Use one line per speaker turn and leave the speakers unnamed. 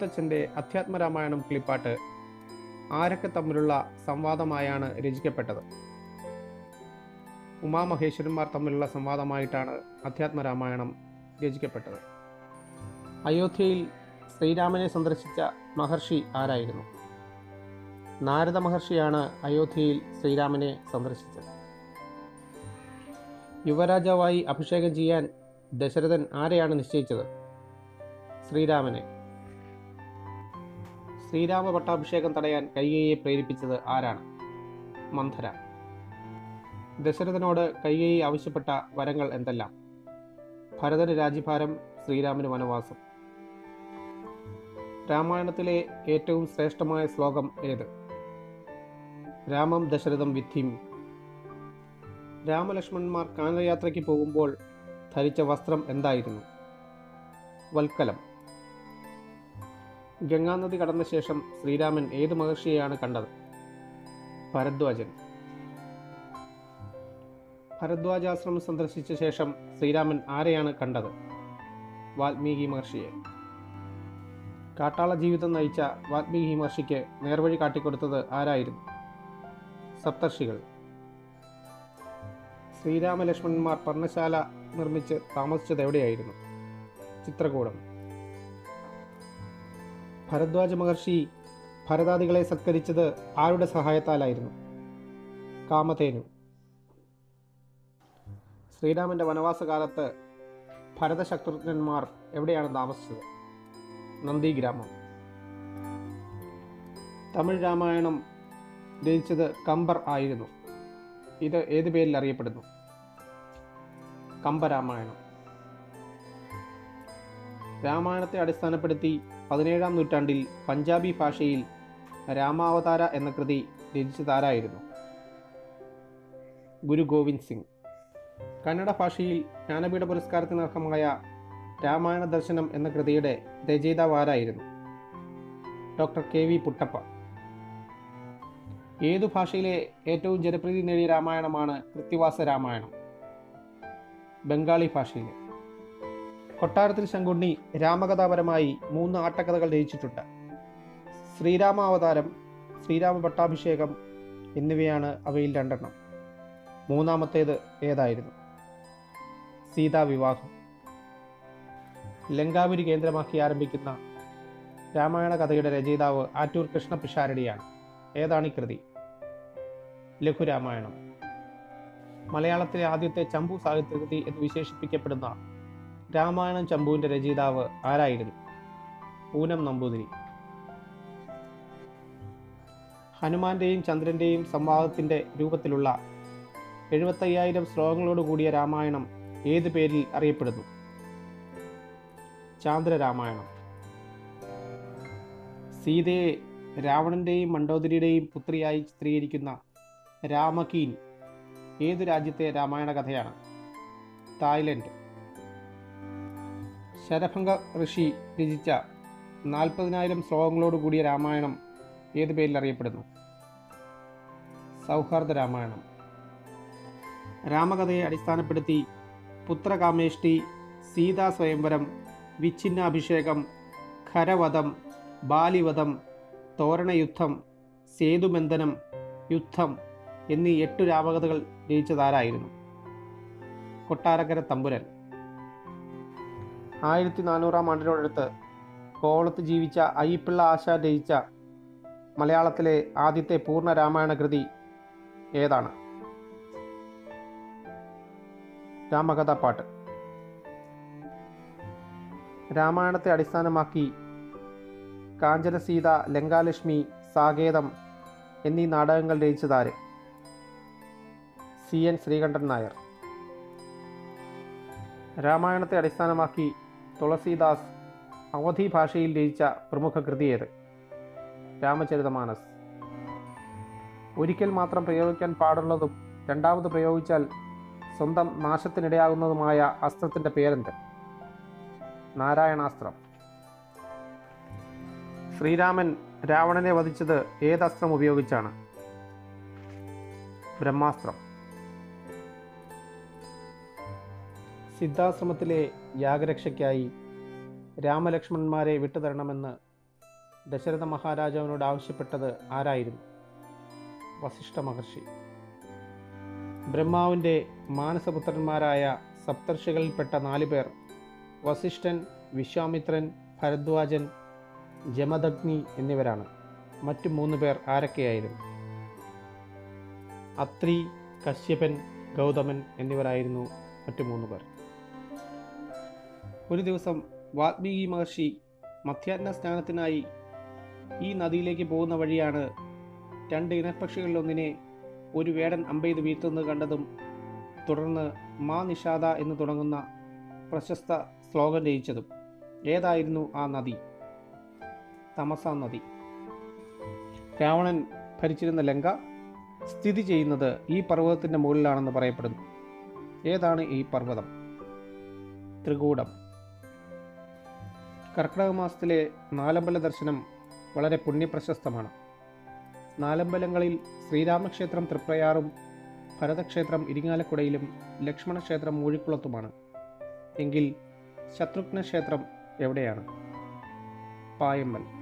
എഴുത്തച്ഛൻ്റെ അധ്യാത്മരാമായണം കിളിപ്പാട്ട് ആരൊക്കെ തമ്മിലുള്ള സംവാദമായാണ് രചിക്കപ്പെട്ടത് ഉമാമഹേശ്വരന്മാർ തമ്മിലുള്ള സംവാദമായിട്ടാണ് അധ്യാത്മരാമായണം രചിക്കപ്പെട്ടത് അയോധ്യയിൽ ശ്രീരാമനെ സന്ദർശിച്ച മഹർഷി ആരായിരുന്നു നാരദ മഹർഷിയാണ് അയോധ്യയിൽ ശ്രീരാമനെ സന്ദർശിച്ചത് യുവരാജാവായി അഭിഷേകം ചെയ്യാൻ ദശരഥൻ ആരെയാണ് നിശ്ചയിച്ചത് ശ്രീരാമനെ ശ്രീരാമ പട്ടാഭിഷേകം തടയാൻ കൈകേയെ പ്രേരിപ്പിച്ചത് ആരാണ് മന്ധര ദശരഥനോട് കൈകേയി ആവശ്യപ്പെട്ട വരങ്ങൾ എന്തെല്ലാം ഭരതന് രാജ്യഭാരം ശ്രീരാമന് വനവാസം രാമായണത്തിലെ ഏറ്റവും ശ്രേഷ്ഠമായ ശ്ലോകം ഏത് രാമം ദശരഥം വിദ്ധിം രാമലക്ഷ്മണന്മാർ കാനനയാത്രയ്ക്ക് പോകുമ്പോൾ ധരിച്ച വസ്ത്രം എന്തായിരുന്നു വൽക്കലം ഗംഗാനദി കടന്ന ശേഷം ശ്രീരാമൻ ഏത് മഹർഷിയെയാണ് കണ്ടത് ഭരദ്വാജൻ ഭരദ്വാജാശ്രമം സന്ദർശിച്ച ശേഷം ശ്രീരാമൻ ആരെയാണ് കണ്ടത് വാൽമീകി മഹർഷിയെ കാട്ടാള ജീവിതം നയിച്ച വാൽമീകി മഹർഷിക്ക് നേർവഴി കാട്ടിക്കൊടുത്തത് ആരായിരുന്നു സപ്തർഷികൾ ശ്രീരാമലക്ഷ്മണന്മാർ പർണശാല നിർമ്മിച്ച് താമസിച്ചത് എവിടെയായിരുന്നു ചിത്രകൂടം ഭരദ്വാജ മഹർഷി ഭരതാദികളെ സത്കരിച്ചത് ആരുടെ സഹായത്താലായിരുന്നു കാമധേനു ശ്രീരാമന്റെ വനവാസകാലത്ത് ഭരതശത്രുഘ്നന്മാർ എവിടെയാണ് താമസിച്ചത് നന്ദിഗ്രാമം തമിഴ് രാമായണം രചിച്ചത് കമ്പർ ആയിരുന്നു ഇത് ഏത് പേരിൽ അറിയപ്പെടുന്നു കമ്പരാമായണം രാമായണത്തെ അടിസ്ഥാനപ്പെടുത്തി പതിനേഴാം നൂറ്റാണ്ടിൽ പഞ്ചാബി ഭാഷയിൽ രാമാവതാര എന്ന കൃതി രചിച്ചതാരായിരുന്നു ഗുരു ഗോവിന്ദ് സിംഗ് കന്നഡ ഭാഷയിൽ ജ്ഞാനപീഠ പുരസ്കാരത്തിന് അർഹമായ രാമായണ ദർശനം എന്ന കൃതിയുടെ രചയിതാവ് ആരായിരുന്നു ഡോക്ടർ കെ വി പുട്ടപ്പ ഏതു ഭാഷയിലെ ഏറ്റവും ജനപ്രീതി നേടിയ രാമായണമാണ് കൃത്തിവാസ രാമായണം ബംഗാളി ഭാഷയിലെ കൊട്ടാരത്തിൽ ശങ്കുണ്ണി രാമകഥാപരമായി മൂന്ന് ആട്ടക്കഥകൾ രചിച്ചിട്ടുണ്ട് ശ്രീരാമാവതാരം ശ്രീരാമ പട്ടാഭിഷേകം എന്നിവയാണ് അവയിൽ രണ്ടെണ്ണം മൂന്നാമത്തേത് ഏതായിരുന്നു സീതാവിവാഹം ലങ്കാപുരി കേന്ദ്രമാക്കി ആരംഭിക്കുന്ന രാമായണ കഥയുടെ രചയിതാവ് ആറ്റൂർ കൃഷ്ണ പിഷാരടിയാണ് ഏതാണ് ഈ കൃതി ലഘുരാമായണം മലയാളത്തിലെ ആദ്യത്തെ ചമ്പു സാഹിത്യകൃതി എന്ന് വിശേഷിപ്പിക്കപ്പെടുന്ന രാമായണം ചമ്പുവിന്റെ രചയിതാവ് ആരായിരുന്നു പൂനം നമ്പൂതിരി ഹനുമാന്റെയും ചന്ദ്രന്റെയും സംവാദത്തിന്റെ രൂപത്തിലുള്ള എഴുപത്തയ്യായിരം ശ്ലോകങ്ങളോട് കൂടിയ രാമായണം ഏത് പേരിൽ അറിയപ്പെടുന്നു ചാന്ദ്രരാമായണം സീതയെ രാവണന്റെയും മണ്ഡോദരിയുടെയും പുത്രിയായി ചിത്രീകരിക്കുന്ന രാമകീൻ ഏതു രാജ്യത്തെ രാമായണ കഥയാണ് തായ്ലൻഡ് ശരഭംഗ ഋഷി രചിച്ച നാൽപ്പതിനായിരം ശ്ലോകങ്ങളോട് കൂടിയ രാമായണം ഏത് പേരിൽ അറിയപ്പെടുന്നു സൗഹാർദ്ദ രാമായണം രാമകഥയെ അടിസ്ഥാനപ്പെടുത്തി പുത്രകാമേഷ്ടി സീതാ സ്വയംവരം വിച്ഛിന്നാഭിഷേകം ഖരവധം ബാലിവധം തോരണയുദ്ധം സേതുബന്ധനം യുദ്ധം എന്നീ എട്ടു രാമകഥകൾ രചിച്ചതാരായിരുന്നു കൊട്ടാരക്കര തമ്പുരൻ ആയിരത്തി നാനൂറാം ആണ്ടിനോടടുത്ത് കോളത്ത് ജീവിച്ച അയ്യപ്പിള്ള ആശാൻ രചിച്ച മലയാളത്തിലെ ആദ്യത്തെ പൂർണ്ണ രാമായണ കൃതി ഏതാണ് രാമകഥാപാട്ട് രാമായണത്തെ അടിസ്ഥാനമാക്കി കാഞ്ചനസീത ലങ്കാലക്ഷ്മി സാകേതം എന്നീ നാടകങ്ങൾ രചിച്ചതാര് സി എൻ ശ്രീകണ്ഠൻ നായർ രാമായണത്തെ അടിസ്ഥാനമാക്കി തുളസീദാസ് അവധി ഭാഷയിൽ രചിച്ച പ്രമുഖ കൃതി ഏത് രാമചരിതമാനസ് ഒരിക്കൽ മാത്രം പ്രയോഗിക്കാൻ പാടുള്ളതും രണ്ടാമത് പ്രയോഗിച്ചാൽ സ്വന്തം നാശത്തിനിടയാകുന്നതുമായ അസ്ത്രത്തിൻ്റെ പേരെന്ത് നാരായണാസ്ത്രം ശ്രീരാമൻ രാവണനെ വധിച്ചത് ഏതസ്ത്രം ഉപയോഗിച്ചാണ് ബ്രഹ്മാസ്ത്രം സിദ്ധാശ്രമത്തിലെ യാഗരക്ഷയ്ക്കായി രാമലക്ഷ്മണന്മാരെ വിട്ടുതരണമെന്ന് ദശരഥ മഹാരാജാവിനോട് ആവശ്യപ്പെട്ടത് ആരായിരുന്നു വസിഷ്ഠ മഹർഷി ബ്രഹ്മാവിൻ്റെ മാനസപുത്രന്മാരായ സപ്തർഷികളിൽപ്പെട്ട നാല് പേർ വസിഷ്ഠൻ വിശ്വാമിത്രൻ ഭരദ്വാജൻ ജമദഗ്നി എന്നിവരാണ് മറ്റു മൂന്ന് പേർ ആരൊക്കെയായിരുന്നു അത്രി കശ്യപൻ ഗൗതമൻ എന്നിവരായിരുന്നു മറ്റു മൂന്ന് പേർ ഒരു ദിവസം വാൽമീകി മഹർഷി മധ്യാഹ്ന സ്നാനത്തിനായി ഈ നദിയിലേക്ക് പോകുന്ന വഴിയാണ് രണ്ട് ഇനപ്പക്ഷികളിലൊന്നിനെ ഒരു വേടൻ അമ്പെയ്ത് വീഴ്ത്തുന്നത് കണ്ടതും തുടർന്ന് മാ നിഷാദ എന്ന് തുടങ്ങുന്ന പ്രശസ്ത ശ്ലോകം രചിച്ചതും ഏതായിരുന്നു ആ നദി തമസ നദി രാവണൻ ഭരിച്ചിരുന്ന ലങ്ക സ്ഥിതി ചെയ്യുന്നത് ഈ പർവ്വതത്തിൻ്റെ മുകളിലാണെന്ന് പറയപ്പെടുന്നു ഏതാണ് ഈ പർവ്വതം ത്രികൂടം കർക്കിടക മാസത്തിലെ നാലമ്പല ദർശനം വളരെ പുണ്യപ്രശസ്തമാണ് നാലമ്പലങ്ങളിൽ ശ്രീരാമക്ഷേത്രം തൃപ്രയാറും ഭരതക്ഷേത്രം ഇരിങ്ങാലക്കുടയിലും ലക്ഷ്മണക്ഷേത്രം മൂഴിക്കുളത്തുമാണ് എങ്കിൽ ശത്രുഘ്ന ക്ഷേത്രം എവിടെയാണ് പായമ്മൽ